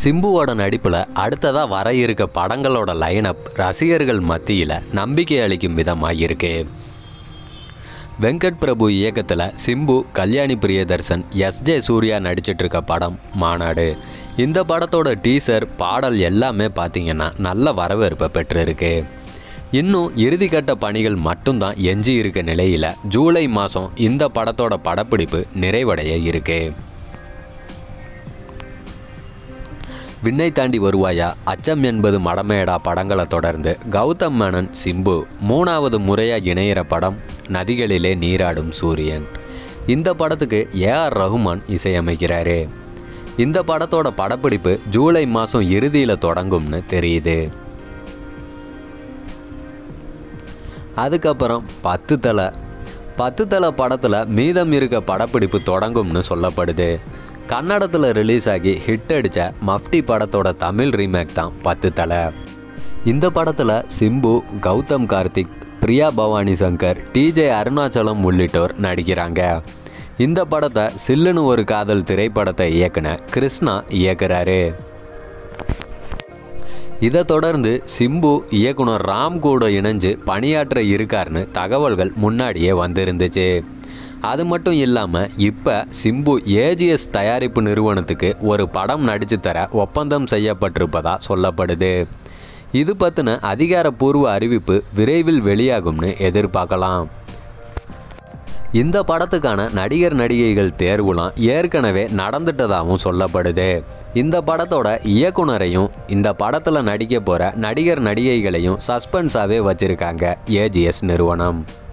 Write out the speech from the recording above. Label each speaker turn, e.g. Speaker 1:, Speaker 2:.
Speaker 1: சிம்புவோட நடிப்பில் அடுத்ததாக வர இருக்க படங்களோட லைனப் ரசிகர்கள் மத்தியில் நம்பிக்கை அளிக்கும் விதமாக இருக்கு வெங்கட் பிரபு இயக்கத்தில் சிம்பு கல்யாணி பிரியதர்சன் எஸ் ஜே சூர்யா நடிச்சிட்டு இருக்க படம் மாநாடு இந்த படத்தோட டீசர் பாடல் எல்லாமே பார்த்தீங்கன்னா நல்ல வரவேற்பை பெற்றிருக்கு இன்னும் இறுதிக்கட்ட பணிகள் மட்டும்தான் எஞ்சி இருக்க நிலையில் ஜூலை மாதம் இந்த படத்தோட படப்பிடிப்பு நிறைவடைய இருக்கு விண்ணை தாண்டி வருவாயா அச்சம் என்பது மடமேடா படங்களை தொடர்ந்து கௌதம் மேனன் சிம்பு மூணாவது முறையாக இணையிற படம் நதிகளிலே நீராடும் சூரியன் இந்த படத்துக்கு ஏஆர் ரகுமான் இசையமைக்கிறாரு இந்த படத்தோட படப்பிடிப்பு ஜூலை மாதம் இறுதியில் தொடங்கும்னு தெரியுது அதுக்கப்புறம் பத்து தலை பத்து தலை படத்தில் மீதம் இருக்க படப்பிடிப்பு தொடங்கும்னு சொல்லப்படுது கன்னடத்தில் ரிலீஸ் ஆகி ஹிட் அடித்த மஃப்டி படத்தோட தமிழ் ரீமேக் தான் பத்து தலை இந்த படத்தில் சிம்பு கௌதம் கார்த்திக் பிரியா பவானி சங்கர் டிஜே அருணாச்சலம் உள்ளிட்டோர் நடிக்கிறாங்க இந்த படத்தை சில்லுன்னு ஒரு காதல் திரைப்படத்தை இயக்குன கிருஷ்ணா இயக்குறாரு இதை தொடர்ந்து சிம்பு இயக்குனர் ராம் கூட இணைஞ்சு பணியாற்ற இருக்காருன்னு தகவல்கள் முன்னாடியே வந்திருந்துச்சு அது மட்டும் இல்லாமல் இப்போ சிம்பு ஏஜிஎஸ் தயாரிப்பு நிறுவனத்துக்கு ஒரு படம் நடிச்சு தர ஒப்பந்தம் செய்யப்பட்டிருப்பதா சொல்லப்படுது இது பற்றின அதிகாரப்பூர்வ அறிவிப்பு விரைவில் வெளியாகும்னு எதிர்பார்க்கலாம் இந்த படத்துக்கான நடிகர் நடிகைகள் தேர்வுலாம் ஏற்கனவே நடந்துட்டதாகவும் சொல்லப்படுது இந்த படத்தோட இயக்குனரையும் இந்த படத்தில் நடிக்க போகிற நடிகர் நடிகைகளையும் சஸ்பென்ஸாகவே வச்சுருக்காங்க ஏஜிஎஸ் நிறுவனம்